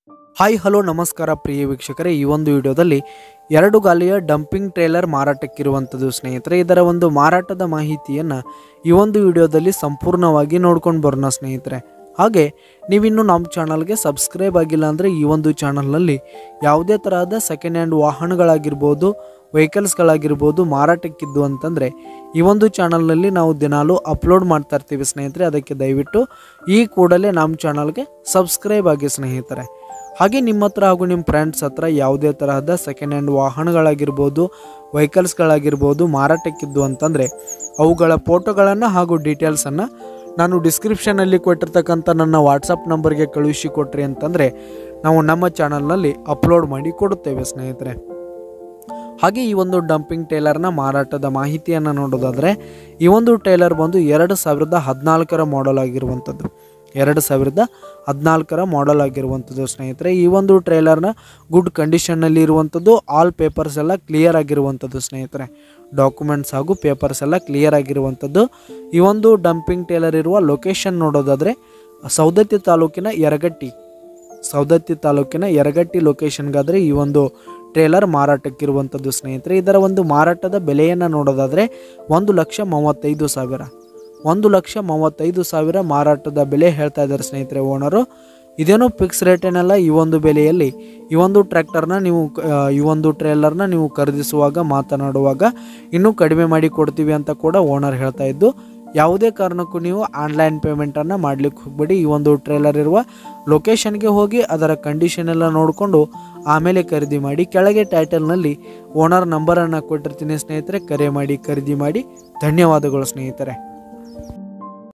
hi hello ನಮಸ್ಕಾರ ಪ್ರಿಯ ವೀಕ್ಷಕರೇ ಈ ಒಂದು ವಿಡಿಯೋದಲ್ಲಿ ಎರಡು ಗಾಲಿಯ ಡಂಪಿಂಗ್ ಟ್ರೇಲರ್ ಮಾರಾಟಕ್ಕಿರುವಂಥದ್ದು ಸ್ನೇಹಿತರೆ ಇದರ ಒಂದು ಮಾರಾಟದ ಮಾಹಿತಿಯನ್ನು ಈ ಒಂದು ವಿಡಿಯೋದಲ್ಲಿ ಸಂಪೂರ್ಣವಾಗಿ ನೋಡ್ಕೊಂಡು ಬರೋಣ ಸ್ನೇಹಿತರೆ ಹಾಗೆ ನೀವಿನ್ನು ನಮ್ಮ ಚಾನಲ್ಗೆ ಸಬ್ಸ್ಕ್ರೈಬ್ ಆಗಿಲ್ಲ ಅಂದರೆ ಈ ಒಂದು ಚಾನಲ್ನಲ್ಲಿ ಯಾವುದೇ ತರಹದ ಸೆಕೆಂಡ್ ಹ್ಯಾಂಡ್ ವಾಹನಗಳಾಗಿರ್ಬೋದು ವೆಹಿಕಲ್ಸ್ಗಳಾಗಿರ್ಬೋದು ಮಾರಾಟಕ್ಕಿದ್ದು ಅಂತಂದರೆ ಈ ಒಂದು ಚಾನಲ್ನಲ್ಲಿ ನಾವು ದಿನಾಲೂ ಅಪ್ಲೋಡ್ ಮಾಡ್ತಾ ಇರ್ತೀವಿ ಸ್ನೇಹಿತರೆ ಅದಕ್ಕೆ ದಯವಿಟ್ಟು ಈ ಕೂಡಲೇ ನಮ್ಮ ಚಾನಲ್ಗೆ ಸಬ್ಸ್ಕ್ರೈಬ್ ಆಗಿ ಸ್ನೇಹಿತರೆ ಹಾಗೆ ನಿಮ್ಮ ಹತ್ರ ಹಾಗೂ ನಿಮ್ಮ ಫ್ರೆಂಡ್ಸ್ ಹತ್ರ ಯಾವುದೇ ತರಹದ ಸೆಕೆಂಡ್ ಹ್ಯಾಂಡ್ ವಾಹನಗಳಾಗಿರ್ಬೋದು ವೆಹಿಕಲ್ಸ್ಗಳಾಗಿರ್ಬೋದು ಮಾರಾಟಕ್ಕಿದ್ದು ಅಂತಂದರೆ ಅವುಗಳ ಫೋಟೋಗಳನ್ನು ಹಾಗೂ ಡೀಟೇಲ್ಸನ್ನು ನಾನು ಡಿಸ್ಕ್ರಿಪ್ಷನಲ್ಲಿ ಕೊಟ್ಟಿರ್ತಕ್ಕಂಥ ನನ್ನ ವಾಟ್ಸಪ್ ನಂಬರ್ಗೆ ಕಳುಹಿಸಿ ಕೊಟ್ರಿ ಅಂತಂದರೆ ನಾವು ನಮ್ಮ ಚಾನಲ್ನಲ್ಲಿ ಅಪ್ಲೋಡ್ ಮಾಡಿ ಕೊಡುತ್ತೇವೆ ಸ್ನೇಹಿತರೆ ಹಾಗೆ ಈ ಒಂದು ಡಂಪಿಂಗ್ ಟೇಲರ್ನ ಮಾರಾಟದ ಮಾಹಿತಿಯನ್ನು ನೋಡೋದಾದರೆ ಈ ಒಂದು ಟೇಲರ್ ಬಂದು ಎರಡು ಸಾವಿರದ ಹದಿನಾಲ್ಕರ ಮಾಡೆಲ್ ಆಗಿರುವಂಥದ್ದು ಎರಡು ಸಾವಿರದ ಹದಿನಾಲ್ಕರ ಮಾಡೆಲ್ ಆಗಿರುವಂಥದ್ದು ಸ್ನೇಹಿತರೆ ಈ ಒಂದು ಟ್ರೇಲರ್ನ ಗುಡ್ ಕಂಡೀಷನ್ನಲ್ಲಿ ಇರುವಂಥದ್ದು ಆಲ್ ಪೇಪರ್ಸ್ ಎಲ್ಲ ಕ್ಲಿಯರ್ ಆಗಿರುವಂಥದ್ದು ಸ್ನೇಹಿತರೆ ಡಾಕ್ಯುಮೆಂಟ್ಸ್ ಹಾಗೂ ಪೇಪರ್ಸ್ ಎಲ್ಲ ಕ್ಲಿಯರ್ ಆಗಿರುವಂಥದ್ದು ಈ ಒಂದು ಡಂಪಿಂಗ್ ಟೇಲರ್ ಇರುವ ಲೊಕೇಶನ್ ನೋಡೋದಾದರೆ ಸೌದತ್ತಿ ತಾಲೂಕಿನ ಯರಗಟ್ಟಿ ಸೌದತ್ತಿ ತಾಲೂಕಿನ ಯರಗಟ್ಟಿ ಲೊಕೇಶನ್ಗಾದರೆ ಈ ಒಂದು ಟ್ರೇಲರ್ ಮಾರಾಟಕ್ಕಿರುವಂಥದ್ದು ಸ್ನೇಹಿತರೆ ಇದರ ಒಂದು ಮಾರಾಟದ ಬೆಲೆಯನ್ನು ನೋಡೋದಾದರೆ ಒಂದು ಲಕ್ಷ ಮೂವತ್ತೈದು ಸಾವಿರ ಒಂದು ಲಕ್ಷ ಮೂವತ್ತೈದು ಸಾವಿರ ಮಾರಾಟದ ಬೆಲೆ ಹೇಳ್ತಾ ಇದ್ದಾರೆ ಸ್ನೇಹಿತರೆ ಓನರು ಇದೇನೋ ಫಿಕ್ಸ್ ರೇಟ್ ಏನಲ್ಲ ಈ ಒಂದು ಬೆಲೆಯಲ್ಲಿ ಈ ಒಂದು ಟ್ರ್ಯಾಕ್ಟರ್ನ ನೀವು ಆ, ಈ ಒಂದು ಟ್ರೇಲರ್ನ ನೀವು ಖರೀದಿಸುವಾಗ ಮಾತನಾಡುವಾಗ ಇನ್ನೂ ಕಡಿಮೆ ಮಾಡಿ ಕೊಡ್ತೀವಿ ಅಂತ ಕೂಡ ಓನರ್ ಹೇಳ್ತಾ ಇದ್ದು ಯಾವುದೇ ಕಾರಣಕ್ಕೂ ನೀವು ಆನ್ಲೈನ್ ಪೇಮೆಂಟನ್ನು ಮಾಡಲಿಕ್ಕೆ ಹೋಗ್ಬೇಡಿ ಈ ಒಂದು ಟ್ರೇಲರ್ ಇರುವ ಲೊಕೇಶನ್ಗೆ ಹೋಗಿ ಅದರ ಕಂಡೀಷನ್ ಎಲ್ಲ ನೋಡಿಕೊಂಡು ಆಮೇಲೆ ಖರೀದಿ ಮಾಡಿ ಕೆಳಗೆ ಟೈಟಲ್ನಲ್ಲಿ ಓನರ್ ನಂಬರನ್ನು ಕೊಟ್ಟಿರ್ತೀನಿ ಸ್ನೇಹಿತರೆ ಕರೆ ಮಾಡಿ ಖರೀದಿ ಮಾಡಿ ಧನ್ಯವಾದಗಳು ಸ್ನೇಹಿತರೆ